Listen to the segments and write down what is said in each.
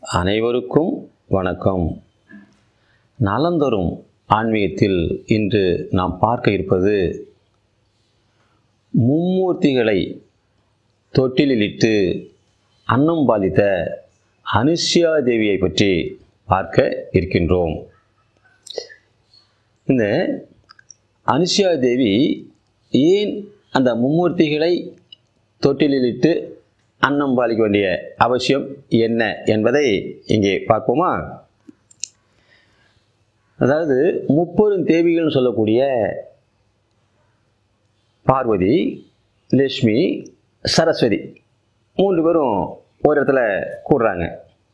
அனைவருக்கும் வணக்கம் நலந்தரும் ஆன்மீகத்தில் இன்று நாம் பார்க்க இருப்பது மும்மூர்த்திகளை தொட்டிலிட்டு அன்னம் பாலித்த அனுஷ்யா தேவியை பற்றி பார்க்க இருக்கின்றோம் இந்த அனுஷ்யா தேவி ஏன் அந்த மும்மூர்த்திகளை தொட்டிலிட்டு அன்னம் பாலிக்க வேண்டிய அவசியம் என்ன என்பதை இங்கே பார்ப்போமா அதாவது முப்பெரும் தேவிகள்னு சொல்லக்கூடிய பார்வதி லட்சுமி சரஸ்வதி மூன்று பேரும் ஒரு இடத்துல கூடுறாங்க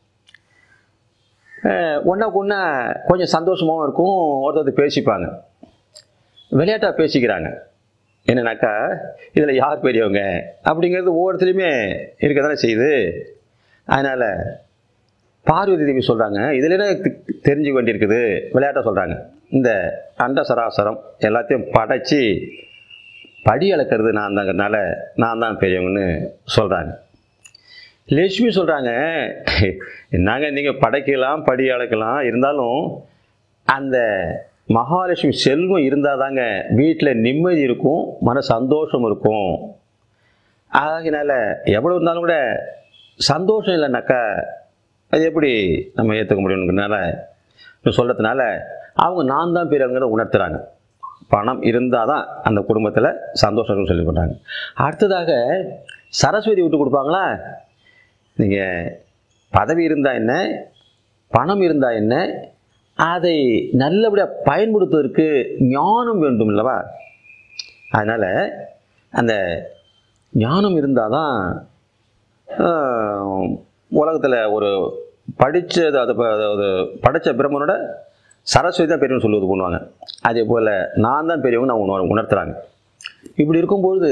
ஒன்றாக்கு ஒன்றா கொஞ்சம் சந்தோஷமாகவும் இருக்கும் ஒருத்தர் பேசிப்பாங்க விளையாட்டாக பேசிக்கிறாங்க என்னன்னாக்கா இதில் யார் பெரியவங்க அப்படிங்கிறது ஒவ்வொருத்தலையுமே இருக்க தானே செய்யுது அதனால் பார்வதி தேவி சொல்கிறாங்க இதில் என்ன தெ- தெரிஞ்சுக்க வேண்டியிருக்குது விளையாட்டாக சொல்கிறாங்க இந்த அண்ட சராசரம் எல்லாத்தையும் படைச்சி படி அளக்கிறது நான் தாங்கிறதுனால நான் தான் பெரியவங்கன்னு சொல்கிறாங்க லட்சுமி சொல்கிறாங்க என்னங்க நீங்கள் படைக்கலாம் படி அளக்கலாம் இருந்தாலும் அந்த மகாலட்சுமி செல்வம் இருந்தால் தாங்க வீட்டில் நிம்மதி இருக்கும் மன சந்தோஷம் இருக்கும் ஆகினால எவ்வளோ இருந்தாலும் கூட சந்தோஷம் இல்லைனாக்கா அது எப்படி நம்ம ஏற்றுக்க முடியுங்கிறதுனால சொல்கிறதுனால அவங்க நான் தான் பெரியவங்கிறத உணர்த்துறாங்க பணம் இருந்தால் தான் அந்த குடும்பத்தில் சந்தோஷம் சொல்லி பண்ணுறாங்க அடுத்ததாக சரஸ்வதி விட்டு கொடுப்பாங்களா நீங்கள் பதவி இருந்தால் என்ன பணம் இருந்தால் என்ன அதை நல்லபடியாக பயன்படுத்துவதற்கு ஞானம் வேண்டும் இல்லவா அதனால் அந்த ஞானம் இருந்தால் தான் உலகத்தில் ஒரு படித்தது அது ப- அதாவது படைத்த பிரம்மனோட சரஸ்வதி தான் பெரியவன் சொல்லுவது பண்ணுவாங்க அதே போல் நான் தான் பெரியவங்க அவங்க உணர் உணர்த்துறாங்க இப்படி இருக்கும்பொழுது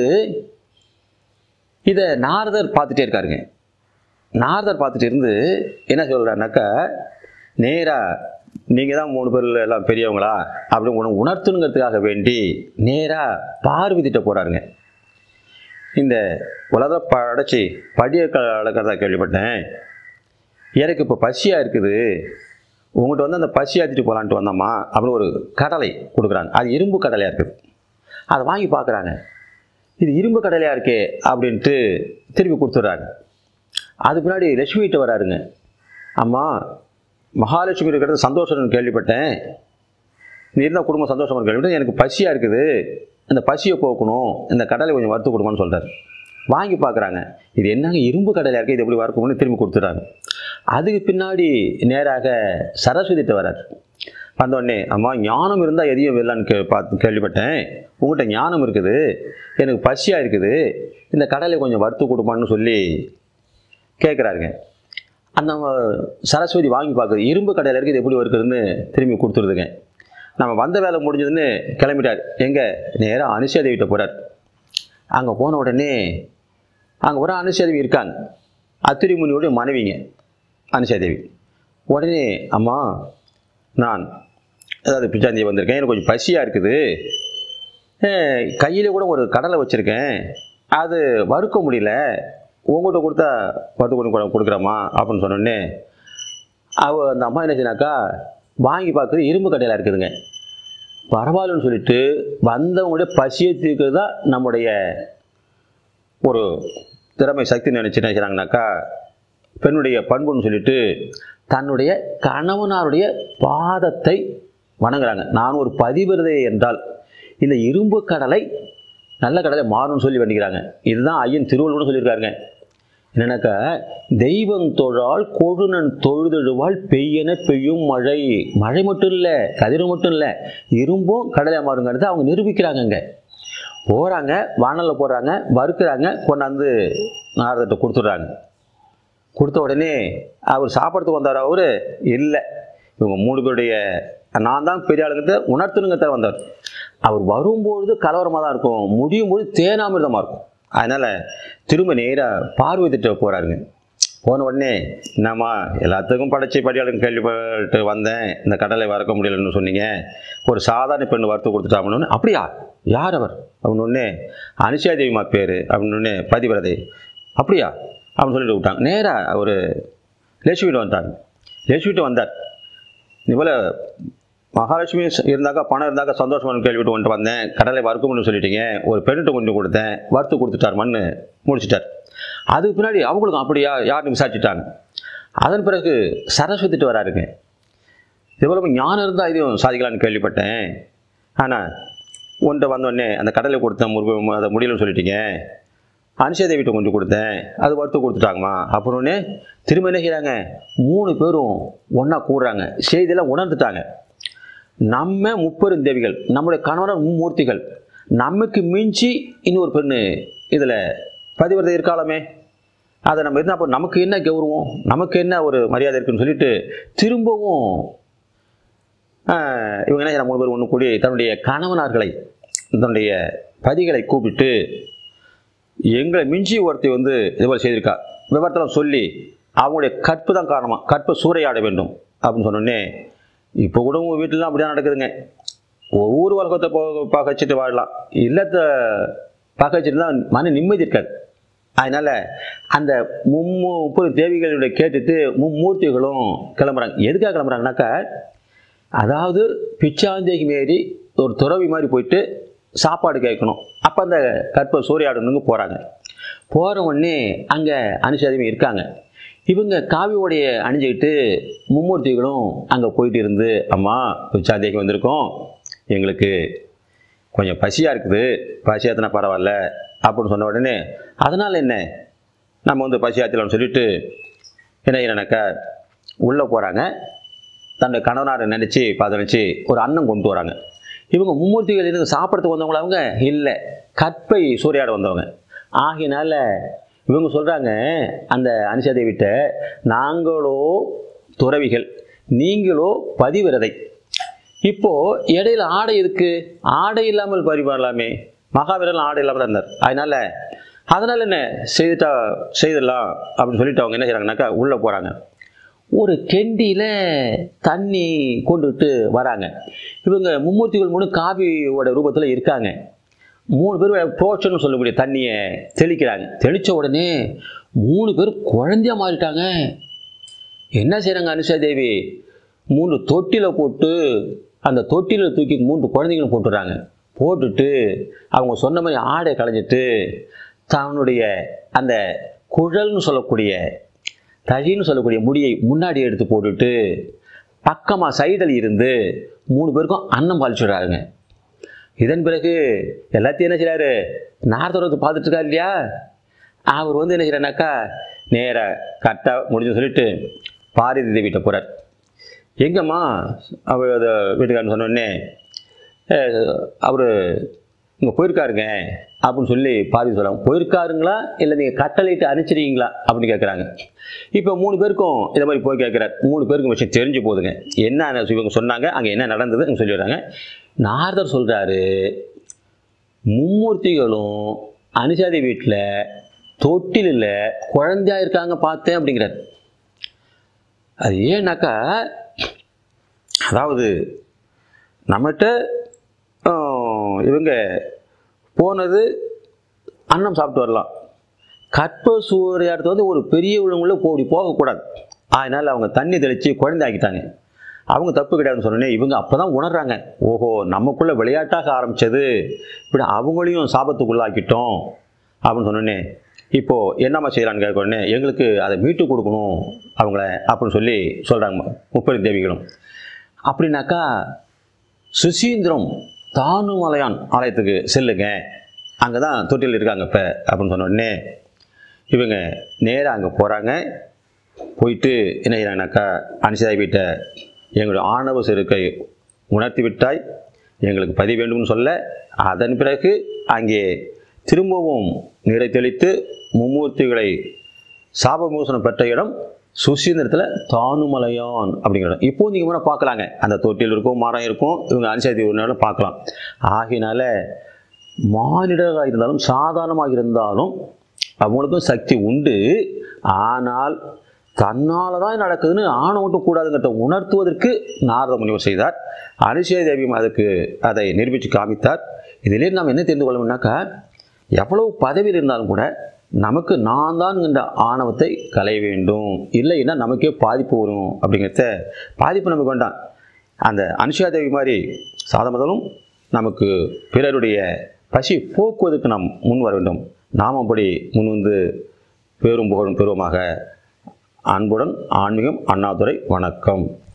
இதை நாரதர் பார்த்துட்டே இருக்காருங்க நாரதர் பார்த்துட்டு இருந்து என்ன சொல்கிறாருனாக்கா நேராக நீங்கள் தான் மூணு பேரில் எல்லாம் பெரியவங்களா அப்படின்னு உனக்கு உணர்த்தணுங்கிறதுக்காக வேண்டி நேராக பார்வதிட்ட போகிறாருங்க இந்த உலக படைச்சி படியை அளக்கிறதா கேள்விப்பட்டேன் எனக்கு இப்போ பசியாக இருக்குது உங்கள்கிட்ட வந்து அந்த பசி ஆற்றிட்டு போகலான்ட்டு வந்தோம்மா அப்படின்னு ஒரு கடலை கொடுக்குறாங்க அது இரும்பு கடலையாக இருக்குது அதை வாங்கி பார்க்குறாங்க இது இரும்பு கடலையாக இருக்கே அப்படின்ட்டு திருப்பி கொடுத்துட்றாங்க அது பின்னாடி லட்சுமிகிட்ட வராருங்க அம்மா மகாலட்சுமி இருக்கிறது சந்தோஷம்னு கேள்விப்பட்டேன் நீ இருந்தால் குடும்பம் சந்தோஷமாக கேள்விப்பட்டேன் எனக்கு பசியாக இருக்குது அந்த பசியை போக்கணும் இந்த கடலை கொஞ்சம் வறுத்து கொடுங்கன்னு சொல்கிறாரு வாங்கி பார்க்குறாங்க இது என்னங்க இரும்பு கடலையாக இருக்குது இது எப்படி வறுக்கணும்னு திரும்பி கொடுத்துட்றாங்க அதுக்கு பின்னாடி நேராக சரஸ்வதிட்ட வரார் வந்தோடனே அம்மா ஞானம் இருந்தால் எதையும் வெல்லான்னு கே பார்த்து கேள்விப்பட்டேன் உங்கள்கிட்ட ஞானம் இருக்குது எனக்கு பசியாக இருக்குது இந்த கடலை கொஞ்சம் வறுத்து கொடுப்பான்னு சொல்லி கேட்குறாருங்க அந்த சரஸ்வதி வாங்கி பார்க்குறது இரும்பு கடையில் இருக்குது இது எப்படி இருக்குதுன்னு திரும்பி கொடுத்துருதுங்க நம்ம வந்த வேலை முடிஞ்சதுன்னு கிளம்பிட்டார் எங்கே நேராக அனுஷாதேவிட்ட போகிறார் அங்கே போன உடனே அங்கே ஒரு அனுஷாதேவி இருக்காங்க அத்திரி முனியோடைய மனைவிங்க அனுஷாதேவி உடனே அம்மா நான் அதாவது பிச்சாந்தி வந்திருக்கேன் எனக்கு கொஞ்சம் பசியாக இருக்குது கையில் கூட ஒரு கடலை வச்சுருக்கேன் அது வறுக்க முடியல உங்கள்கிட்ட கொடுத்தா வறுத்து கொண்டு கொடுக்குறம்மா அப்படின்னு சொன்னோடனே அவ அந்த அம்மா என்ன செய்யினாக்கா வாங்கி பார்க்குறது இரும்பு கடையில் இருக்குதுங்க பரவாயில்லன்னு சொல்லிட்டு வந்தவங்களுடைய பசியை தீர்க்கிறது தான் நம்முடைய ஒரு திறமை சக்தி நினைச்சு என்ன செய்கிறாங்கனாக்கா பெண்ணுடைய பண்புன்னு சொல்லிட்டு தன்னுடைய கணவனாருடைய பாதத்தை வணங்குறாங்க நான் ஒரு பதிவிரதை என்றால் இந்த இரும்பு கடலை நல்ல கடலை மாறும்னு சொல்லி வேண்டிக்கிறாங்க இதுதான் ஐயன் திருவள்ளுவர்னு சொல்லியிருக்காருங்க என்னன்னாக்கா தெய்வம் தொழால் கொழுநன் தொழுதெழுவால் பெய்யன பெய்யும் மழை மழை மட்டும் இல்லை கதிர் மட்டும் இல்லை இரும்பும் கடலை மாறுங்கிறத அவங்க நிரூபிக்கிறாங்கங்க போகிறாங்க வானலில் போடுறாங்க வறுக்கிறாங்க கொண்டாந்து நாரதத்தை கொடுத்துட்றாங்க கொடுத்த உடனே அவர் சாப்பிட்றதுக்கு வந்தார் அவர் இல்லை இவங்க மூணு பேருடைய நான் தான் பெரிய ஆளுங்கிறத உணர்த்தணுங்கிறத வந்தார் அவர் வரும்பொழுது கலவரமாக தான் இருக்கும் முடியும் போது தேனாமிர்தமாக இருக்கும் அதனால் திரும்ப நேராக பார்வதிட்ட போகிறாருங்க போன உடனே என்னம்மா எல்லாத்துக்கும் படைச்சி படியாளுங்க கேள்விப்பட்டு வந்தேன் இந்த கடலை வறக்க முடியலன்னு சொன்னீங்க ஒரு சாதாரண பெண் வறுத்து கொடுத்துட்டாங்கன்னு அப்படியா யார் அவர் அப்படின்னு ஒன்று அனுஷாதேவிமா பேர் அப்படின்னு ஒன்று பதிவிரதை அப்படியா அப்படின்னு சொல்லிட்டு விட்டாங்க நேராக ஒரு லட்சுமிகிட்ட வந்துட்டாங்க லட்சுமிகிட்ட வந்தார் இதுபோல் மகாலட்சுமி இருந்தாக்கா பணம் இருந்தாக்கா சந்தோஷமான கேள்விட்டு கொண்டு வந்தேன் கடலை வறுக்கும்னு சொல்லிட்டீங்க ஒரு பெண்ணிட்ட கொண்டு கொடுத்தேன் வறுத்து கொடுத்துட்டார் மண்ணு முடிச்சிட்டார் அதுக்கு பின்னாடி அவங்களுக்கும் அப்படியா யாருன்னு விசாரிச்சுட்டாங்க அதன் பிறகு சரஸ்வதிட்டு வராருங்க இதுபோல் ஞானம் இருந்தால் இதையும் சாதிக்கலாம்னு கேள்விப்பட்டேன் ஆனால் உன்ட்ட வந்தோடனே அந்த கடலை கொடுத்தேன் முருக அதை முடியலன்னு சொல்லிட்டீங்க அனுஷேதை வீட்டை கொண்டு கொடுத்தேன் அது வறுத்து கொடுத்துட்டாங்கம்மா அப்புறம்னே திரும்ப என்ன செய்கிறாங்க மூணு பேரும் ஒன்றா கூடுறாங்க செய்தியெல்லாம் உணர்ந்துட்டாங்க நம்ம முப்பெரும் தேவிகள் நம்முடைய கணவன் மும்மூர்த்திகள் நமக்கு மிஞ்சி இன்னொரு பெண்ணு இதில் பதிவிரதை இருக்காளாமே அதை நம்ம இருந்தால் அப்போ நமக்கு என்ன கௌரவம் நமக்கு என்ன ஒரு மரியாதை இருக்குன்னு சொல்லிட்டு திரும்பவும் ஆஹ், இவங்க என்ன செய்றாங்க, மூணு பேர் ஒன்று கூடி தன்னுடைய கணவனார்களை தன்னுடைய பதிகளை கூப்பிட்டு எங்களை மிஞ்சி ஒருத்தி வந்து இது போல் செய்திருக்கா விவரத்தில் சொல்லி அவங்களுடைய கற்பு தான் காரணமாக கற்பை சூறையாட வேண்டும் அப்படின்னு சொன்னோடனே இப்போ கூட உங்கள் வீட்டிலாம் அப்படி தான் நடக்குதுங்க ஒவ்வொரு உலகத்தை போ பார்க்க வச்சுட்டு வாழலாம் இல்லத்தை பார்க்க வச்சுட்டு தான் மன நிம்மதி இருக்காது அதனால் அந்த மும்மு முப்பது தேவிகளுடைய கேட்டுட்டு மும்மூர்த்திகளும் கிளம்புறாங்க எதுக்காக கிளம்புறாங்கனாக்கா அதாவது பிச்சாந்தேகி மாரி ஒரு துறவி மாதிரி போயிட்டு சாப்பாடு கேட்கணும் அப்போ அந்த கற்பை சூறையாடணுங்க போகிறாங்க போகிற உடனே அங்கே அனுசாதமே இருக்காங்க இவங்க காவியோடைய அணிஞ்சுக்கிட்டு மும்மூர்த்திகளும் அங்கே போயிட்டு இருந்து அம்மா பிச்சாந்தேகி வந்திருக்கோம் எங்களுக்கு கொஞ்சம் பசியாக இருக்குது பசி ஆத்தினா பரவாயில்ல அப்படின்னு சொன்ன உடனே அதனால் என்ன நம்ம வந்து பசி ஆற்றலாம்னு சொல்லிட்டு என்ன என்னன்னாக்கா உள்ளே போகிறாங்க தன்னுடைய கணவனாரை நினச்சி பார்த்து நினச்சி ஒரு அன்னம் கொண்டு வராங்க இவங்க மும்மூர்த்திகள் இருந்து சாப்பிட்றதுக்கு வந்தவங்களா அவங்க இல்லை கற்பை சூறையாட வந்தவங்க ஆகையினால இவங்க சொல்கிறாங்க அந்த அனுஷாதேவிட்ட நாங்களோ துறவிகள் நீங்களோ பதிவிரதை இப்போ இடையில ஆடை இருக்கு ஆடை இல்லாமல் பரிமாறலாமே மகாவீரன் ஆடை இல்லாமல் தான் இருந்தார் அதனால அதனால என்ன செய்துட்டா செய்திடலாம் அப்படின்னு சொல்லிட்டு அவங்க என்ன செய்றாங்கனாக்கா உள்ளே போகிறாங்க ஒரு கெண்டியில் தண்ணி கொண்டுட்டு வராங்க இவங்க மும்மூர்த்திகள் மூணு காவியோட ரூபத்தில் இருக்காங்க மூணு பேர் புரோச்சன்னு சொல்லக்கூடிய தண்ணியை தெளிக்கிறாங்க தெளித்த உடனே மூணு பேர் குழந்தையா மாறிட்டாங்க என்ன செய்கிறாங்க அனுஷா தேவி மூன்று தொட்டியில் போட்டு அந்த தொட்டியில் தூக்கி மூன்று குழந்தைங்களும் போட்டுறாங்க போட்டுட்டு அவங்க சொன்ன மாதிரி ஆடை களைஞ்சிட்டு தன்னுடைய அந்த குழல்னு சொல்லக்கூடிய தழின்னு சொல்லக்கூடிய முடியை முன்னாடி எடுத்து போட்டுட்டு பக்கமாக சைடில் இருந்து மூணு பேருக்கும் அன்னம் பாலிச்சுடுறாருங்க இதன் பிறகு எல்லாத்தையும் என்ன செய்றாரு நாரதரத்தை பார்த்துட்டு இருக்காரு இல்லையா அவர் வந்து என்ன செய்யறாருனாக்கா நேராக கரெக்டாக முடிஞ்சு சொல்லிட்டு பாரதி தேவிட்ட போகிறார் எங்கம்மா அவர் அதை வீட்டுக்காரன்னு சொன்னோடனே அவர் இங்கே போயிருக்காருங்க அப்படின்னு சொல்லி பாரதி சொல்லுவாங்க போயிருக்காருங்களா இல்லை நீங்கள் கட்டளையிட்டு அனுப்பிச்சிருக்கீங்களா அப்படின்னு கேட்குறாங்க இப்போ மூணு பேருக்கும் இதை மாதிரி போய் கேட்குறாரு மூணு பேருக்கும் விஷயம் தெரிஞ்சு போகுதுங்க என்ன இவங்க சொன்னாங்க அங்கே என்ன நடந்தது சொல்லிடுறாங்க நாரதர் சொல்கிறாரு மும்மூர்த்திகளும் அனுசாதி வீட்டில் தொட்டிலில் குழந்தையா இருக்காங்க பார்த்தேன் அப்படிங்கிறார் அது ஏன்னாக்கா அதாவது நம்மகிட்ட ஆஹ், இவங்க போனது அன்னம் சாப்பிட்டு வரலாம் கற்ப சூறையாடுறது வந்து ஒரு பெரிய உள்ள போடி போகக்கூடாது அதனால் அவங்க தண்ணி தெளித்து குழந்தை ஆக்கிட்டாங்க அவங்க தப்பு கிடையாதுன்னு சொன்னோன்னே இவங்க அப்போ தான் உணர்றாங்க ஓஹோ நமக்குள்ளே விளையாட்டாக ஆரம்பித்தது இப்படி அவங்களையும் சாபத்துக்குள்ளாக்கிட்டோம் அப்படின்னு சொன்னோன்னே இப்போது என்னம்மா செய்கிறான்னு கேட்க உடனே எங்களுக்கு அதை மீட்டு கொடுக்கணும் அவங்கள அப்படின்னு சொல்லி சொல்கிறாங்க முப்பெரும் தேவிகளும் அப்படின்னாக்கா சுசீந்திரம் தானுமலையான் ஆலயத்துக்கு செல்லுங்க அங்கே தான் தொட்டில் இருக்காங்க இப்போ அப்படின்னு சொன்ன உடனே இவங்க நேராக அங்கே போகிறாங்க போயிட்டு என்ன செய்கிறாங்கனாக்கா அனுசிதா வீட்ட எங்களுடைய ஆணவ செருக்கை உணர்த்தி விட்டாய் எங்களுக்கு பதிய வேண்டும்னு சொல்ல அதன் பிறகு அங்கே திரும்பவும் நிறை தெளித்து மும்மூர்த்திகளை சாபமோசனம் பெற்ற இடம் சுசீந்திரத்தில் தானுமலையான் அப்படிங்கிற இடம் இப்போ நீங்கள் முன்னே பார்க்கலாங்க அந்த தொட்டில் இருக்கும் மரம் இருக்கும் இவங்க அனுசதி ஒரு நேரம் பார்க்கலாம் ஆகையினால மானிடராக இருந்தாலும் சாதாரணமாக இருந்தாலும் அவங்களுக்கும் சக்தி உண்டு ஆனால் தன்னால் தான் நடக்குதுன்னு ஆணவட்டும் கூடாதுங்கிறத உணர்த்துவதற்கு நாரத முனிவர் செய்தார் அனுசய தேவியும் அதுக்கு அதை நிரூபித்து காமித்தார் இதிலே நாம் என்ன தெரிந்து கொள்ளணும்னாக்கா எவ்வளவு பதவியில் இருந்தாலும் கூட நமக்கு நான் தான் என்ற ஆணவத்தை களைய வேண்டும் இல்லைன்னா நமக்கே பாதிப்பு வரும் அப்படிங்கிறத பாதிப்பு நமக்கு வேண்டாம் அந்த அனுஷா தேவி மாதிரி சாதமதலும் நமக்கு பிறருடைய பசி போக்குவதற்கு நாம் முன் வர வேண்டும் நாம் அப்படி முன் வந்து பேரும் புகழும் பெறுவோமாக அன்புடன் ஆன்மீகம் அண்ணாதுரை வணக்கம்